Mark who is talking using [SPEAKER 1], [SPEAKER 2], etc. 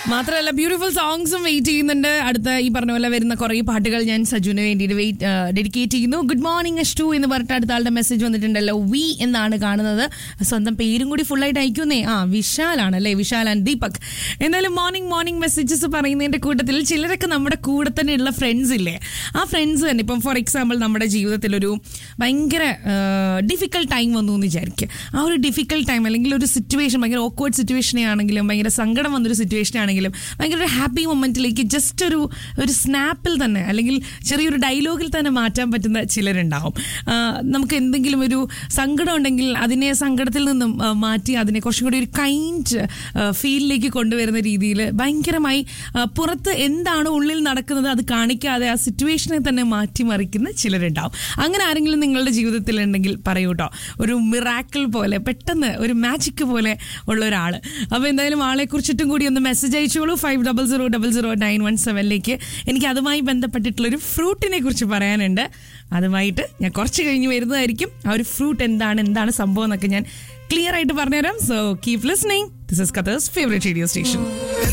[SPEAKER 1] മാത്രമല്ല beautiful സോങ്സും wait ചെയ്യുന്നുണ്ട് അടുത്ത ഈ പറഞ്ഞ പോലെ വരുന്ന കുറേ പാട്ടുകൾ ഞാൻ സജുവിന് വേണ്ടിയിട്ട് വെയിറ്റ് ഡെഡിക്കേറ്റ് ചെയ്യുന്നു ഗുഡ് മോർണിംഗ് അഷ്ടു എന്ന് പറഞ്ഞിട്ട് അടുത്ത ആളുടെ മെസ്സേജ് വന്നിട്ടുണ്ടല്ലോ വി എന്നാണ് കാണുന്നത് സ്വന്തം പേരും കൂടി ഫുൾ ആയിട്ട് അയക്കുന്നേ ആ വിശാലാണ് അല്ലേ വിശാൽ ആൻഡ് ദീപക് എന്തായാലും മോർണിംഗ് മോർണിംഗ് മെസ്സേജസ് പറയുന്നതിന്റെ കൂട്ടത്തിൽ ചിലരൊക്കെ നമ്മുടെ കൂടെ തന്നെ ഉള്ള ഫ്രണ്ട്സ് ഇല്ലേ ആ ഫ്രണ്ട്സ് തന്നെ ഇപ്പം ഫോർ എക്സാമ്പിൾ നമ്മുടെ ജീവിതത്തിൽ ഒരു ഭയങ്കര ഡിഫിക്കൽട്ട് ടൈം വന്നു എന്ന് വിചാരിക്കുക ആ ഒരു ഡിഫിക്കൽട്ട് ടൈം അല്ലെങ്കിൽ ഒരു സിറ്റുവേഷൻ ഭയങ്കര ഓക്വേർഡ് സിറ്റുവേഷനെ ആണെങ്കിലും ഭയങ്കര സങ്കടം വന്നൊരു സിറ്റുവേഷൻ ആണെങ്കിലും ഭയങ്കര ഒരു ഹാപ്പി മൊമെന്റിലേക്ക് ജസ്റ്റ് ഒരു ഒരു സ്നാപ്പിൽ തന്നെ അല്ലെങ്കിൽ ചെറിയൊരു ഡയലോഗിൽ തന്നെ മാറ്റാൻ പറ്റുന്ന ചിലരുണ്ടാവും ആ, നമുക്ക് എന്തെങ്കിലും ഒരു സങ്കടം ഉണ്ടെങ്കിൽ അതിനെ സങ്കടത്തിൽ നിന്നും ആ, മാറ്റി അതിനെ കുറച്ചും കൂടി ഒരു കൈൻഡ് ഫീലിലേക്ക് കൊണ്ടുവരുന്ന രീതിയിൽ ഭയങ്കരമായി ആ, പുറത്ത് എന്താണ് ഉള്ളിൽ നടക്കുന്നത് അത് കാണിക്കാതെ ആ സിറ്റുവേഷനെ തന്നെ മാറ്റിമറിക്കുന്ന ചിലരുണ്ടാവും അങ്ങനെ ആരെങ്കിലും നിങ്ങളുടെ ജീവിതത്തിൽ ഉണ്ടെങ്കിൽ പറയൂ കേട്ടോ ഒരു മിറാക്കിൾ പോലെ പെട്ടെന്ന് ഒരു മാജിക് പോലെ ഉള്ള ഒരാൾ അപ്പോൾ എന്തായാലും ആളെ കുറിച്ചിട്ടും കൂടി ഒന്ന് മെസ്സേജ് അയച്ചോളൂ five double zero double zero nine one സെവനിലേക്ക് എനിക്ക് അതുമായി ബന്ധപ്പെട്ടിട്ടുള്ള ഒരു ഫ്രൂട്ടിനെ കുറിച്ച് പറയാനുണ്ട് അതുമായിട്ട് ഞാൻ കുറച്ച് കഴിഞ്ഞ് വരുന്നതായിരിക്കും ആ ഒരു ഫ്രൂട്ട് എന്താണ് എന്താണ് സംഭവം എന്നൊക്കെ ഞാൻ ക്ലിയർ ആയിട്ട് പറഞ്ഞുതരാം so keep listening this is കത്തേഴ്സ് ഫേവറേറ്റ് റേഡിയോ സ്റ്റേഷൻ